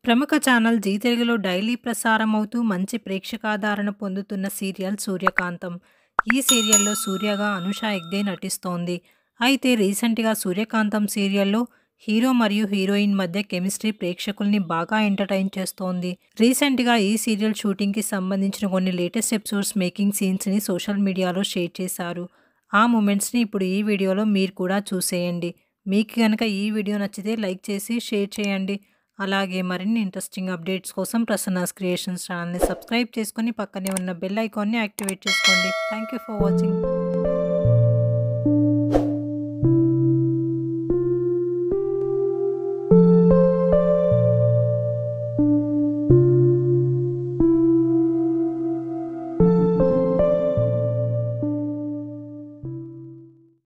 ప్రముఖ channel G తెలుగులో daily ప్రసారం అవుతూ మంచి ప్రేక్షకాదరణ పొందుతున్న సీరియల్ సూర్యకాంతం. ఈ సీరియల్‌లో సూర్యగా అనుష హెగ్డే నటిస్తోంది. అయితే రీసెంట్‌గా సూర్యకాంతం సీరియల్‌లో హీరో మరియు హీరోయిన్ మధ్య కెమిస్ట్రీ ప్రేక్షకుల్ని బాగా ఎంటర్‌టైన్ చేస్తోంది. రీసెంట్‌గా ఈ సీరియల్ షూటింగ్‌కి సంబంధించిన కొన్ని లేటెస్ట్ ఎపిసోడ్స్ మేకింగ్ సీన్స్‌ని సోషల్ మీడియాలో షేర్ చేశారు. ఆ మూమెంట్స్‌ని ఇప్పుడు ఈ వీడియోలో మీరు కూడా చూసేయండి. మీకు గనక ఈ వీడియో నచ్చితే లైక్ చేసి షేర్ చేయండి. అలాగే మరిన్ని ఇంట్రెస్టింగ్ అప్డేట్స్ కోసం ప్రసన్నాస్ క్రియేషన్స్ ఛానల్‌ని సబ్స్క్రైబ్ చేసుకొని పక్కనే ఉన్న బెల్ ఐకాన్‌ని యాక్టివేట్ చేసుకోండి. Thank you for watching.